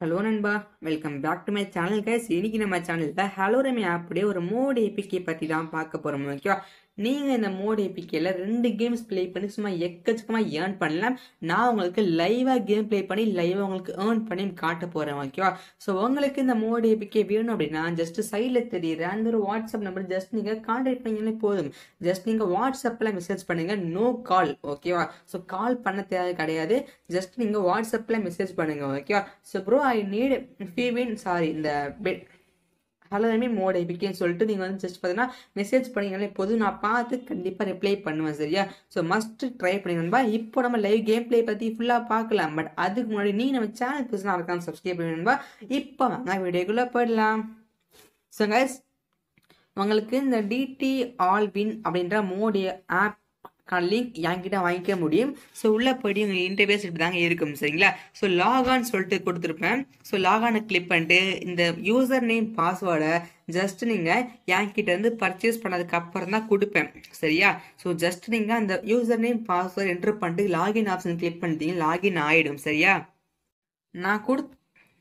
hello நண்பா welcome back to my channel guys இன்னைக்கு நம்ம சேனலில் ஹலோ ரமி ஆப்புடைய ஒரு மோட் ஏபிகே பற்றி தான் பார்க்க போகிறோம் ஓகேவா நீங்கள் இந்த மோட் ஏபிகேல ரெண்டு கேம்ஸ் ப்ளே பண்ணி சும்மா எக்கச்சக்கமாக ஏர்ன் பண்ணலாம் நான் உங்களுக்கு லைவாக கேம் ப்ளே பண்ணி லைவாக உங்களுக்கு ஏர்ன் பண்ணி காட்ட போகிறேன் ஓகேவா ஸோ உங்களுக்கு இந்த மோட் ஏபிகே வேணும் அப்படின்னா ஜஸ்ட் சைடில் தெரியுற அந்த ஒரு வாட்ஸ்அப் நம்பர் ஜஸ்ட் நீங்கள் கான்டாக்ட் பண்ணீங்களே போதும் ஜஸ்ட் நீங்கள் வாட்ஸ்அப்பில் மெசேஜ் பண்ணுங்க நோ கால் ஓகேவா ஸோ கால் பண்ண தேவை கிடையாது ஜஸ்ட் நீங்கள் வாட்ஸ்அப்பில் மெசேஜ் பண்ணுங்க ஓகேவா ஸோ ப்ரோ ஐ நீட் ஃபீவின் சாரி இந்த பெட் ஹலோ ரமி மோட் ஐபிகேன்னு சொல்லிட்டு நீங்கள் வந்து ஜஸ்ட் பார்த்தீங்கன்னா மெசேஜ் பண்ணீங்களே போதும் நான் பார்த்து கண்டிப்பாக ரிப்ளை பண்ணுவேன் சரியா ஸோ மஸ்ட் ட்ரை பண்ணிக்கணும்பா இப்போ நம்ம லைவ் கேம் ப்ளே பற்றி ஃபுல்லாக பார்க்கலாம் பட் அதுக்கு முன்னாடி நீ நம்ம சேனல் புதுசாக இருக்கான்னு சப்ஸ்கிரைப் பண்ணணும்பா இப்போ வாங்க வீடியோக்குள்ளே போயிடலாம் ஸோ கைஸ் உங்களுக்கு இந்த டிடி ஆல் வின் அப்படின்ற மோடி ஆப் லிங்க் என்கிட்ட வாங்கிக்க முடியும் ஸோ உள்ளே போயிட்டு உங்கள் இன்டர்வேஸ் இப்படி தாங்க இருக்கும் சரிங்களா ஸோ லாகான் சொல்லிட்டு கொடுத்துருப்பேன் ஸோ லாகானை கிளிக் பண்ணிட்டு இந்த யூசர் நேம் பாஸ்வேர்டை ஜஸ்ட் நீங்கள் என்கிட்ட இருந்து பர்ச்சேஸ் பண்ணதுக்கு அப்புறம் தான் கொடுப்பேன் சரியா ஸோ ஜஸ்ட் நீங்கள் அந்த யூசர் நேம் பாஸ்வேர்ட் என்ட்ரு பண்ணிட்டு லாகின் ஆப்ஷன் கிளிக் பண்ணிட்டீங்க லாகின் ஆகிடும் சரியா நான் கொடுத்து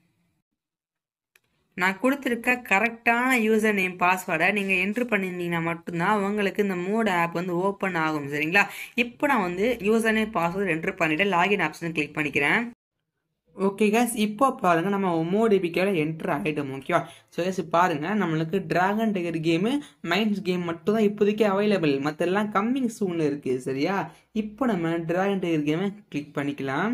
நான் கொடுத்துருக்க கரெக்டான யூசர் நேம் பாஸ்வேர்டை நீங்கள் என்ட்ரு பண்ணியிருந்தீங்கன்னா மட்டும்தான் உங்களுக்கு இந்த மோட் ஆப் வந்து ஓப்பன் ஆகும் சரிங்களா இப்போ நான் வந்து யூசர் நேம் பாஸ்வேர்டு என்ட்ரு பண்ணிவிட்டு லாகின் ஆப்ஷனை கிளிக் பண்ணிக்கிறேன் ஓகே கேஸ் இப்போ பாருங்கள் நம்ம மோட் ஏபிகேல என்ட்ரு ஆகிட்டோம் ஓகேவா ஸோ கேஸ் பாருங்கள் நம்மளுக்கு dragon tiger game minds game மட்டும் தான் இப்போதைக்கு அவைலபிள் மற்றெல்லாம் கம்மிங் சூனில் இருக்குது சரியா இப்போ நம்ம டிராகன் டைகர் கேமை கிளிக் பண்ணிக்கலாம்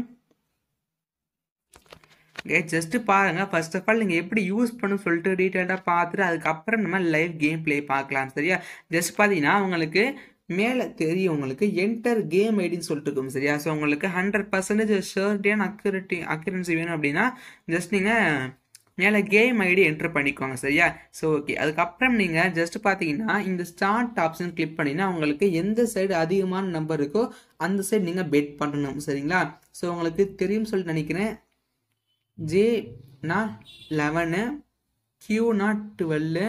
ஜஸ்ட்டு பாருங்கள் ஃபர்ஸ்ட் ஆஃப் ஆல் நீங்கள் எப்படி யூஸ் பண்ணணும் சொல்லிட்டு டீட்டெயில்டாக பார்த்துட்டு அதுக்கப்புறம் நம்ம லைவ் கேம் ப்ளே பார்க்கலாம் சரியா ஜஸ்ட் பார்த்தீங்கன்னா உங்களுக்கு மேலே தெரியும் உங்களுக்கு என்டர் கேம் ஐடின்னு சொல்லிட்டு இருக்கும் சரியா ஸோ உங்களுக்கு ஹண்ட்ரட் பர்சன்டேஜ் ஷர்ட்டியான அக்யூரிட்டி அக்யூரன்சி வேணும் அப்படின்னா ஜஸ்ட் நீங்கள் மேலே கேம் ஐடி என்ட்ரு பண்ணிக்கோங்க சரியா ஸோ ஓகே அதுக்கப்புறம் நீங்கள் ஜஸ்ட் பார்த்தீங்கன்னா இந்த ஸ்டார்ட் ஆப்ஷன் கிளிக் பண்ணிங்கன்னா உங்களுக்கு எந்த சைடு அதிகமான நம்பர் இருக்கோ அந்த சைடு நீங்கள் பெட் பண்ணணும் சரிங்களா ஸோ உங்களுக்கு தெரியும் சொல்லிட்டு நினைக்கிறேன் ஜே நாட் லெவனு கியூ நாட் டுவெல்லு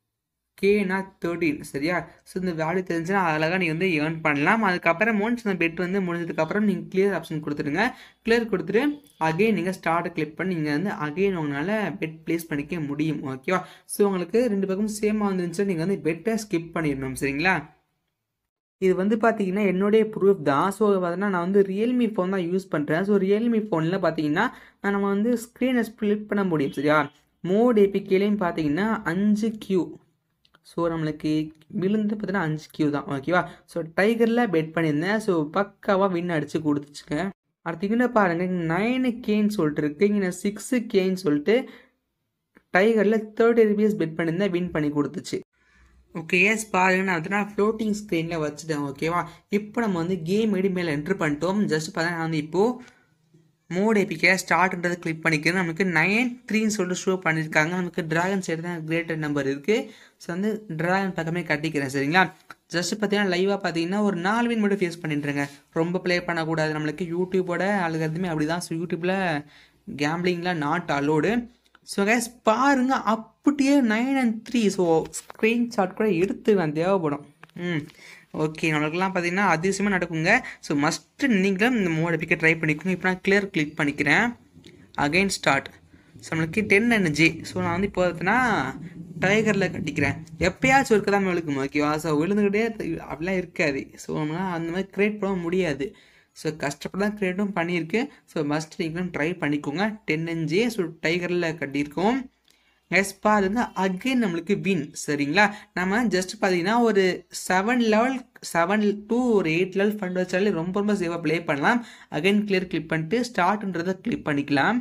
கே நாட் தேர்ட்டீன் சரியா ஸோ இந்த வேல்யூ தெரிஞ்சுன்னா அழகாக நீங்கள் வந்து ஏர்ன் பண்ணலாம் அதுக்கப்புறம் ஒன்ஸ் இந்த பெட் வந்து முடிஞ்சதுக்கப்புறம் நீங்கள் கிளியர் ஆப்ஷன் கொடுத்துருங்க கிளியர் கொடுத்துட்டு அகைன் நீங்கள் ஸ்டார்ட்டை கிளிக் பண்ணி நீங்கள் வந்து அகைன் உங்களால் பெட் ப்ளேஸ் பண்ணிக்க முடியும் ஓகேவா ஸோ உங்களுக்கு ரெண்டு பக்கம் சேமாக வந்துருந்துச்சுன்னா நீங்கள் வந்து பெட்டை ஸ்கிப் பண்ணிடணும் சரிங்களா இது வந்து பார்த்தீங்கன்னா என்னுடைய ப்ரூஃப் தான் ஸோ பார்த்தீங்கன்னா நான் வந்து ரியல்மி ஃபோன் தான் யூஸ் பண்ணுறேன் ஸோ ரியல்மி ஃபோனில் பார்த்தீங்கன்னா நம்ம வந்து ஸ்க்ரீனை ஸ்ப்ளிட் பண்ண முடியும் சரியா மோட் ஏபிகேலையும் பார்த்தீங்கன்னா அஞ்சு கியூ ஸோ நம்மளுக்கு விழுந்து பார்த்தீங்கன்னா அஞ்சு கியூ தான் ஓகேவா ஸோ டைகரில் பெட் பண்ணியிருந்தேன் ஸோ பக்காவாக வின் அடித்து கொடுத்துச்சுங்க அடுத்து இங்கே பாருங்கள் நைனு கேன்னு சொல்லிட்டு இருக்கு இங்கே சிக்ஸு கேன்னு சொல்லிட்டு டைகரில் தேர்ட்டி ருபீஸ் பெட் பண்ணியிருந்தேன் வின் பண்ணி கொடுத்துச்சு ஓகே எஸ் பாருங்க நான் வந்து நான் ஃப்ளோட்டிங் ஸ்க்ரீனில் வச்சுட்டேன் ஓகேவா இப்போ நம்ம வந்து கேம் ஐடி மேலே என்ட்ரு பண்ணிட்டோம் ஜஸ்ட் பார்த்தா நான் வந்து இப்போது மோட் ஏபிகே ஸ்டார்ட்ன்றது கிளிக் பண்ணிக்கிறேன் நமக்கு நைன் த்ரீன்னு சொல்லிட்டு ஷோ பண்ணியிருக்காங்க நமக்கு ட்ராகன் சைடு தான் கிரேட்டர் நம்பர் இருக்குது ஸோ வந்து ட்ராகன் பக்கமே கட்டிக்கிறேன் சரிங்களா ஜஸ்ட் பார்த்தீங்கன்னா லைவாக பார்த்தீங்கன்னா ஒரு நாலு வின் மட்டும் ஃபேஸ் பண்ணிட்டுருங்க ரொம்ப ப்ளே பண்ணக்கூடாது நம்மளுக்கு யூடியூபோட அழுகிறதுமே அப்படி தான் ஸோ யூடியூப்பில் கேம்லிங்லாம் நாட் அலோடு ஸோ கேஸ் பாருங்க அப்படியே nine and three so screenshot கூட எடுத்துக்கலாம் தேவைப்படும் ம் ஓகே நம்மளுக்குலாம் பார்த்தீங்கன்னா அதிசயமாக நடக்குங்க ஸோ மஸ்ட்டு நீங்களும் இந்த மோட பிக்க ட்ரை பண்ணிக்கோங்க இப்போ நான் கிளியர் கிளிக் பண்ணிக்கிறேன் அகைன் ஸ்டார்ட் ஸோ நம்மளுக்கு டென் எனர்ஜி ஸோ நான் வந்து இப்போ பார்த்தீங்கன்னா டைகரில் கட்டிக்கிறேன் எப்பயாச்சும் இருக்க தான் விழுக்கும் ஓகேவா ஸோ விழுந்துக்கிட்டே அப்படிலாம் இருக்காது ஸோ நம்மளால் அந்த மாதிரி க்ரியேட் பண்ண முடியாது ஸோ கஷ்டப்பட்டு தான் க்ரியேட்டும் பண்ணியிருக்கு ஸோ மஸ்ட் நீங்களும் ட்ரை பண்ணிக்கோங்க டென் என்ஜி ஸோ டைகரில் கட்டியிருக்கோம் எஸ் பாருங்க அகைன் நம்மளுக்கு வின் சரிங்களா நம்ம ஜஸ்ட் பார்த்தீங்கன்னா ஒரு செவன் லெவல் செவன் டூ ஒரு எயிட் லெவல் ஃபண்ட் வச்சாலே ரொம்ப ரொம்ப சேவாக ப்ளே பண்ணலாம் அகைன் கிளியர் கிளிக் பண்ணிட்டு ஸ்டார்ட்ன்றதை கிளிக் பண்ணிக்கலாம்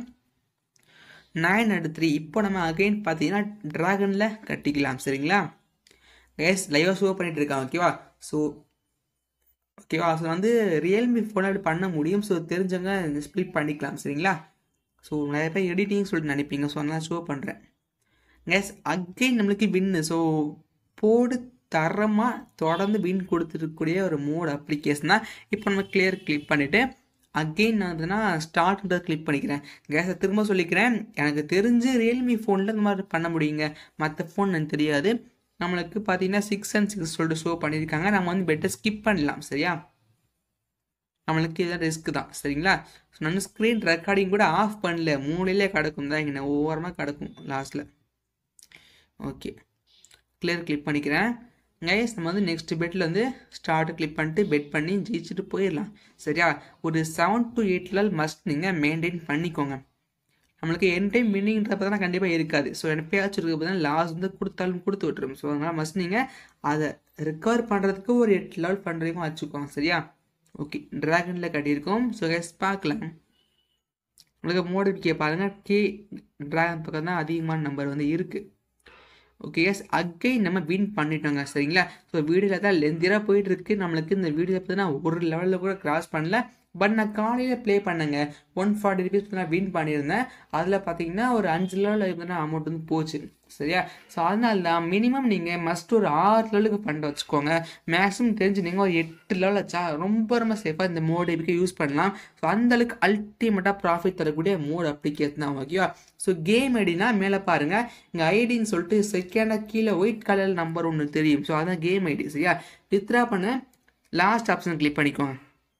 நைன் அண்ட் த்ரீ இப்போ நம்ம அகைன் பார்த்தீங்கன்னா ட்ராகனில் கட்டிக்கலாம் சரிங்களா எஸ் லைவாக ஷோ பண்ணிட்டு இருக்கான் ஓகேவா ஸோ ஓகேவா ஸோ வந்து ரியல்மி ஃபோனில் அப்படி பண்ண முடியும் ஸோ தெரிஞ்சவங்க ஸ்ப்ளிட் பண்ணிக்கலாம் சரிங்களா ஸோ நிறைய பேர் எடிட்டிங் சொல்லிட்டு நினைப்பீங்க ஸோ அதனால் ஷோ பண்ணுறேன் எஸ் அகைன் நம்மளுக்கு வின்னு ஸோ போடு தரமாக தொடர்ந்து வின் கொடுத்துருக்கக்கூடிய ஒரு மோட் அப்ளிகேஷன் தான் இப்போ நம்ம கிளியர் கிளிக் பண்ணிவிட்டு அகெயின் நான் வந்துன்னா ஸ்டார்ட்ன்றதை கிளிக் பண்ணிக்கிறேன் கேஸை திரும்ப சொல்லிக்கிறேன் எனக்கு தெரிஞ்சு ரியல்மி ஃபோனில் இந்த மாதிரி பண்ண முடியுங்க மற்ற ஃபோன் எனக்கு தெரியாது நம்மளுக்கு பார்த்தீங்கன்னா சிக்ஸ் அண்ட் சிக்ஸ் சொல்லிட்டு ஷோ பண்ணியிருக்காங்க நம்ம வந்து பெட்டர் ஸ்கிப் பண்ணலாம் சரியா நம்மளுக்கு இதான் ரிஸ்க் தான் சரிங்களா ஸோ நான் ஸ்க்ரீன் ரெக்கார்டிங் கூட ஆஃப் பண்ணல மூலையிலே கிடக்கும் தான் இங்கே ஓரமாக கிடக்கும் லாஸ்ட்டில் ஓகே கிளியர் கிளிக் பண்ணிக்கிறேன் கைஸ் நம்ம வந்து நெக்ஸ்ட் பெட்டில் வந்து ஸ்டார்ட் கிளிக் பண்ணிட்டு பெட் பண்ணி ஜெயிச்சுட்டு போயிடலாம் சரியா ஒரு seven to eight level must நீங்கள் மெயின்டைன் பண்ணிக்கோங்க நம்மளுக்கு என் டைம் வின்னிங்கிறப்ப தான் கண்டிப்பாக இருக்காது ஸோ எப்பயாச்சும் இருக்க தான் லாஸ் வந்து கொடுத்தாலும் கொடுத்து விட்டுரும் ஸோ அதனால் மஸ்ட் நீங்கள் அதை ரிகவர் பண்ணுறதுக்கு ஒரு எட்டு லெவல் பண்ணுறதுக்கும் வச்சுக்கோங்க சரியா ஓகே ட்ராகனில் கட்டியிருக்கோம் ஸோ கைஸ் பார்க்கலாம் உங்களுக்கு மோடிபிக்கே பாருங்கள் கே ட்ராகன் பக்கம் தான் அதிகமான நம்பர் வந்து இருக்குது ஓகே எஸ் அகை நம்ம வின் பண்ணிட்டோங்க சரிங்களா ஸோ வீடியோவில் தான் லெந்திராக போயிட்டு இருக்கு நம்மளுக்கு இந்த வீடியோ பார்த்தீங்கன்னா ஒரு லெவலில் கூட கிராஸ் பண்ணல பட் நான் காலையில் ப்ளே பண்ணேங்க ஒன் ஃபார்ட்டி ருபீஸ் நான் வின் பண்ணியிருந்தேன் அதில் பார்த்தீங்கன்னா ஒரு அஞ்சு லெவலில் இருந்தால் அமௌண்ட் வந்து போச்சு சரியா ஸோ அதனால தான் மினிமம் நீங்கள் மஸ்ட் ஒரு ஆறு லெவலுக்கு பண்ணிட்டு வச்சுக்கோங்க மேக்ஸிமம் தெரிஞ்சு நீங்கள் ஒரு எட்டு லெவல் வச்சா ரொம்ப ரொம்ப சேஃபாக இந்த மோட் எபிக்கு யூஸ் பண்ணலாம் ஸோ அந்தளவுக்கு அல்டிமேட்டாக ப்ராஃபிட் தரக்கூடிய மோட் அப்ளிகேஷன் தான் ஓகேவா ஸோ கேம் ஐடினா மேலே பாருங்கள் இங்கே ஐடின்னு சொல்லிட்டு செகண்டாக கீழே ஒயிட் கலர் நம்பர் ஒன்று தெரியும் ஸோ அதான் கேம் ஐடி சரியா வித்ரா பண்ண லாஸ்ட் ஆப்ஷன் கிளிக் பண்ணிக்கோங்க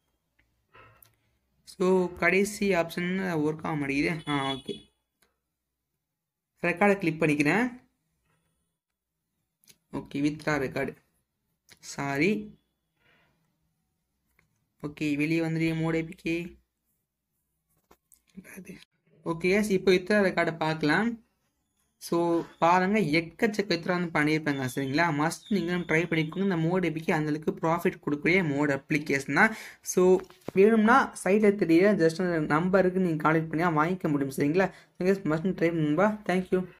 ஸோ கடைசி ஆப்ஷன் ஒர்க் ஆக மாட்டேங்குது ஆ ஓகே ரெக்கார்டை கிளிக் பண்ணிக்கிறேன் okay withdraw record sorry okay வெளியே வந்துடு மோடேபிக்கே ஓகே எஸ் இப்போ வித்ரா ரெக்கார்டை பார்க்கலாம் ஸோ பாருங்கள் எக்கச்சக்க வித்ரா வந்து பண்ணியிருப்பாங்க சரிங்களா மஸ்ட் நீங்களும் ட்ரை பண்ணிக்கோங்க இந்த மோட் எபிக்கு அந்தளவுக்கு ப்ராஃபிட் கொடுக்கக்கூடிய மோட் அப்ளிகேஷன் தான் ஸோ வேணும்னா சைட்டில் தெரிய ஜஸ்ட் அந்த நம்பருக்கு நீங்கள் கான்டெக்ட் பண்ணி வாங்கிக்க முடியும் சரிங்களா மஸ்ட் ட்ரை பண்ணும்பா தேங்க்யூ